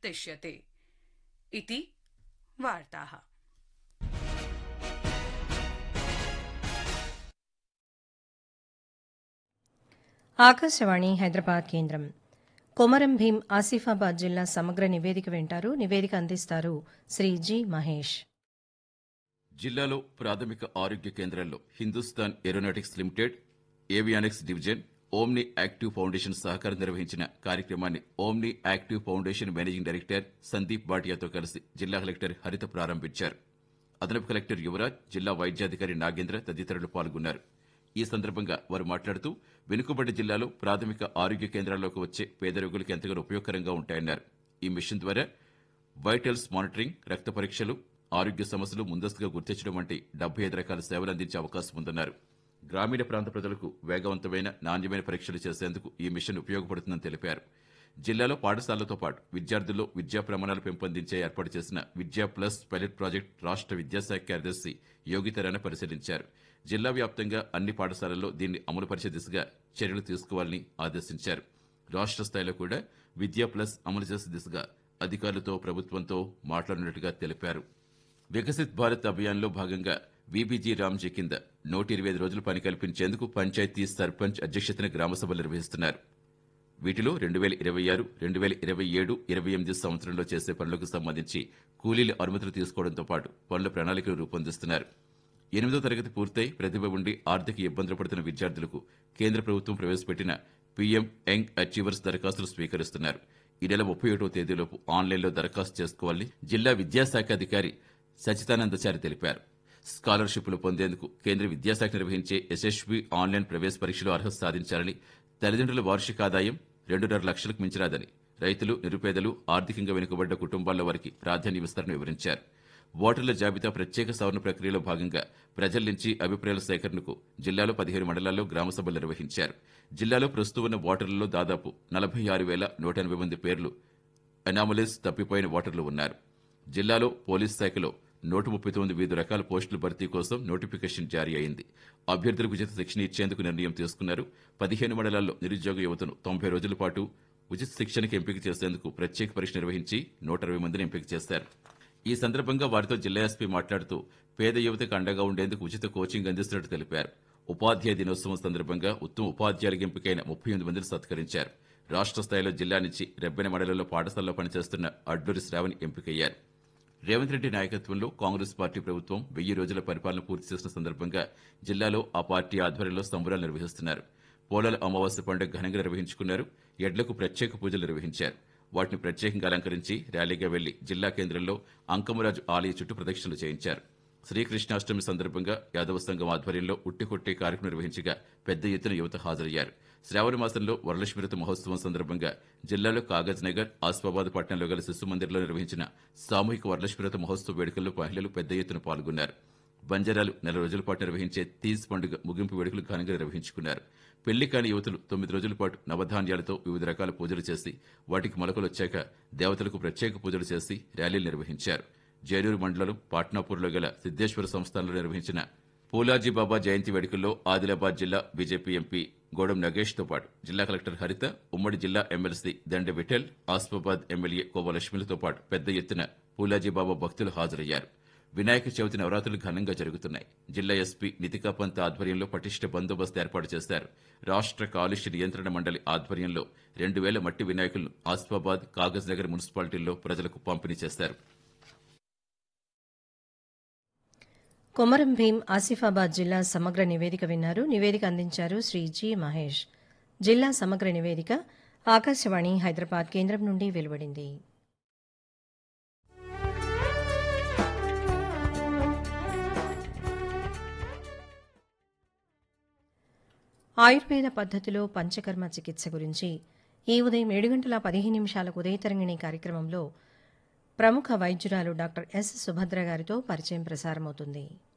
निर्दिश्यते इति वार्ताः ఆకాశవాణి హైదరాబాద్ కేంద్రం కొమరం భీం ఆసిఫాబాద్ జిల్లా సమగ్ర నివేదిక వింటారు నివేదిక అందిస్తారు శ్రీ జి మహేష్ జిల్లాలో ప్రాథమిక ఆరోగ్య కేంద్రాల్లో Hindustan Aeronautics Limited Avionics Division Omni Active Foundation సహకారం నిర్వహించిన కార్యక్రమాన్ని Omni Active Foundation managing director Sandeep బాటియాతో కలిసి జిల్లా కలెక్టర్ హరిత ప్రారంభించారు అదనపు కలెక్టర్ యువరాజ్ జిల్లా వైద్యాధికారి నాగేంద్ర తదితరులు పాల్గొన్నారు ఈ సందర్భంగా వారు మాట్లాడుతూ వెనుకబడ్డ జిల్లాలో ప్రాథమిక ఆరోగ్య కేంద్రాల్లోకి వచ్చే పేద రోగులకు ఎంతగానో ఉపయోగకరంగా ఉంటాయన్నారు ఈ మిషన్ ద్వారా వైటల్స్ మానిటరింగ్ రక్త పరీక్షలు ఆరోగ్య సమస్యలు ముందస్తుగా గుర్తించడం వంటి డెబ్బై ఐదు రకాల సేవలు అందించే అవకాశం ఉందన్నారు గ్రామీణ ప్రాంత ప్రజలకు వేగవంతమైన నాణ్యమైన పరీక్షలు చేసేందుకు ఈ మిషన్ ఉపయోగపడుతుందని తెలిపారు జిల్లాలో పాఠశాలలతో పాటు విద్యార్థుల్లో విద్యా ప్రమాణాలు పెంపొందించే ఏర్పాటు చేసిన విద్యా ప్లస్ పైలట్ ప్రాజెక్ట్ రాష్ట్ర విద్యాశాఖ కార్యదర్శి యోగితరాన పరిశీలించారు జిల్లా వ్యాప్తంగా అన్ని పాఠశాలల్లో దీన్ని అమలుపరిచే దిశగా చర్యలు తీసుకోవాలని ఆదేశించారు రాష్ట్ర స్థాయిలో కూడా విద్యా ప్లస్ అమలు చేసే దిశగా అధికారులతో ప్రభుత్వంతో మాట్లాడినట్టుగా తెలిపారు వికసిత్ భారత్ అభియాన్లో భాగంగా వీబీజీ రామ్జీ కింద నూట ఇరవై ఐదు రోజులు పని కల్పించేందుకు పంచాయతీ సర్పంచ్ అధ్యక్షతన గ్రామసభలు నిర్వహిస్తున్నారు వీటిలో రెండు వేల ఇరవై ఆరు రెండు వేల ఇరవై ఏడు ఇరవై ఎనిమిది సంవత్సరంలో చేసే పనులకు సంబంధించి కూలీల అనుమతులు తీసుకోవడంతో పాటు పనుల ప్రణాళికలు రూపొందిస్తున్నారు ఎనిమిదో తరగతి పూర్తయి ప్రతిభ ఉండి ఆర్థిక ఇబ్బందులు పడుతున్న విద్యార్థులకు కేంద్ర ప్రభుత్వం ప్రవేశపెట్టిన పీఎం యంగ్ అచీవర్స్ దరఖాస్తులు స్వీకరిస్తున్నారు ఈ నెల ముప్పై ఒకటో తేదీలోపు ఆన్లైన్లో దరఖాస్తు చేసుకోవాలని జిల్లా విద్యాశాఖ అధికారి సచితానందచారి తెలిపారు స్కాలర్షిప్లు పొందేందుకు కేంద్ర విద్యాశాఖ నిర్వహించే యశస్వి ఆన్లైన్ ప్రవేశ పరీక్షలో అర్హత సాధించాలని తల్లిదండ్రుల వార్షిక ఆదాయం రెండున్నర లక్షలకు మించిరాదని రైతులు నిరుపేదలు ఆర్థికంగా వెనుకబడ్డ కుటుంబాల వారికి ప్రాధాన్యం ఇస్తారని వివరించారు ఓటర్ల జాబితా ప్రత్యేక సవరణ ప్రక్రియలో భాగంగా ప్రజల నుంచి అభిప్రాయాల సేకరణకు జిల్లాలో పదిహేను మండలాల్లో గ్రామ సభలు నిర్వహించారు జిల్లాలో ప్రస్తుతం ఉన్న ఓటర్లలో దాదాపు నలభై ఆరు వేల నూట ఎనభై మంది పేర్లు అనామలీస్ తప్పిపోయిన ఓటర్లు ఉన్నారు జిల్లాలో పోలీస్ శాఖలో నూట ముప్పై తొమ్మిది వివిధ రకాల పోస్టుల భర్తీ కోసం నోటిఫికేషన్ జారీ అయింది అభ్యర్థులకు ఉచిత శిక్షణ ఇచ్చేందుకు నిర్ణయం తీసుకున్నారు పదిహేను మండలాల్లో నిరుద్యోగ యువతను తొంభై రోజుల పాటు ఉచిత శిక్షణకు ఎంపిక చేసేందుకు ప్రత్యేక పరీక్ష నిర్వహించి నూట అరవై మందిని ఎంపిక చేశారు ఈ సందర్భంగా వారితో జిల్లా ఎస్పీ మాట్లాడుతూ పేద యువతకు అండగా ఉండేందుకు ఉచిత కోచింగ్ అందిస్తున్నట్టు తెలిపారు ఉపాధ్యాయ దినోత్సవం సందర్భంగా ఉత్తమ ఉపాధ్యాయులకు ఎంపికైన ముప్పై ఎనిమిది మందిని సత్కరించారు రాష్ట్ర స్థాయిలో జిల్లా నుంచి రెబ్బెన మండలంలో పాఠశాలలో పనిచేస్తున్న అడ్డూరి శ్రావణి ఎంపికయ్యారు రేవంత్ రెడ్డి నాయకత్వంలో కాంగ్రెస్ పార్టీ ప్రభుత్వం వెయ్యి రోజుల పరిపాలన పూర్తి చేసిన సందర్భంగా జిల్లాలో ఆ పార్టీ ఆధ్వర్యంలో సంబరాలు నిర్వహిస్తున్నారు పోలాల అమావాస్య పండుగ ఘనంగా నిర్వహించుకున్నారు ఎడ్లకు ప్రత్యేక పూజలు నిర్వహించారు వాటిని ప్రత్యేకంగా అలంకరించి ర్యాలీగా వెళ్లి జిల్లా కేంద్రంలో అంకమరాజు ఆలయ చుట్టూ ప్రదక్షిణలు చేయించారు శ్రీకృష్ణాష్టమి సందర్భంగా యాదవ సంఘం ఆధ్వర్యంలో ఉట్టికొట్టే కార్యక్రమం నిర్వహించగా పెద్ద ఎత్తున యువత హాజరయ్యారు శ్రావణ మాసంలో వరలక్ష్మిరత మహోత్సవం సందర్భంగా జిల్లాలో కాగజ్ నగర్ ఆసిఫాబాద్ పట్టణంలో గల శిశు మందిర్లో నిర్వహించిన సామూహిక వరలక్ష్మిరత మహోత్సవ వేడుకల్లో మహిళలు పెద్ద ఎత్తున పాల్గొన్నారు బంజారాలు నెల రోజుల పాటు నిర్వహించే తీజ్ పండుగ ముగింపు వేడుకలు ఘనంగా నిర్వహించుకున్నారు పెళ్లి కాని యువతులు తొమ్మిది రోజుల పాటు నవధాన్యాలతో వివిధ రకాల పూజలు చేసి వాటికి మొలకలు వచ్చాక దేవతలకు ప్రత్యేక పూజలు చేసి ర్యాలీలు నిర్వహించారు జైనూరు మండలం పాట్నాపూర్లో గల సిద్దేశ్వర సంస్థానంలో నిర్వహించిన పూలాజీ బాబా జయంతి వేడుకల్లో ఆదిలాబాద్ జిల్లా బీజేపీ ఎంపీ గోడం నగేష్ తో పాటు జిల్లా కలెక్టర్ హరిత ఉమ్మడి జిల్లా ఎమ్మెల్సీ దండ విఠల్ ఆసిఫాబాద్ ఎమ్మెల్యే కోవలక్ష్మిలతో పాటు పెద్ద ఎత్తున పూలాజీ బాబా భక్తులు హాజరయ్యారు వినాయక చవితి నవరాత్రులు ఘనంగా జరుగుతున్నాయి జిల్లా ఎస్పీ నితికా పంత్ ఆధ్వర్యంలో పటిష్ట బందోబస్తు ఏర్పాటు చేశారు రాష్ట్ర కాలుష్య నియంత్రణ మండలి ఆధ్వర్యంలో రెండు వేల మట్టి వినాయకులను ఆసిఫాబాద్ కాగజ్ నగర్ మున్సిపాలిటీల్లో ప్రజలకు పంపిణీ చేశారు కొమరం భీం ఆసిఫాబాద్ జిల్లా సమగ్ర నివేదిక విన్నారు నివేదిక అందించారు శ్రీ జి మహేష్ జిల్లా సమగ్ర నివేదిక ఆకాశవాణి హైదరాబాద్ కేంద్రం నుండి వెలువడింది ఆయుర్వేద పద్ధతిలో పంచకర్మ చికిత్స గురించి ఈ ఉదయం ఏడు గంటల పదిహేను నిమిషాలకు ఉదయతరంగిణి కార్యక్రమంలో ప్రముఖ వైద్యురాలు డాక్టర్ ఎస్ సుభద్ర గారితో పరిచయం ప్రసారమవుతుంది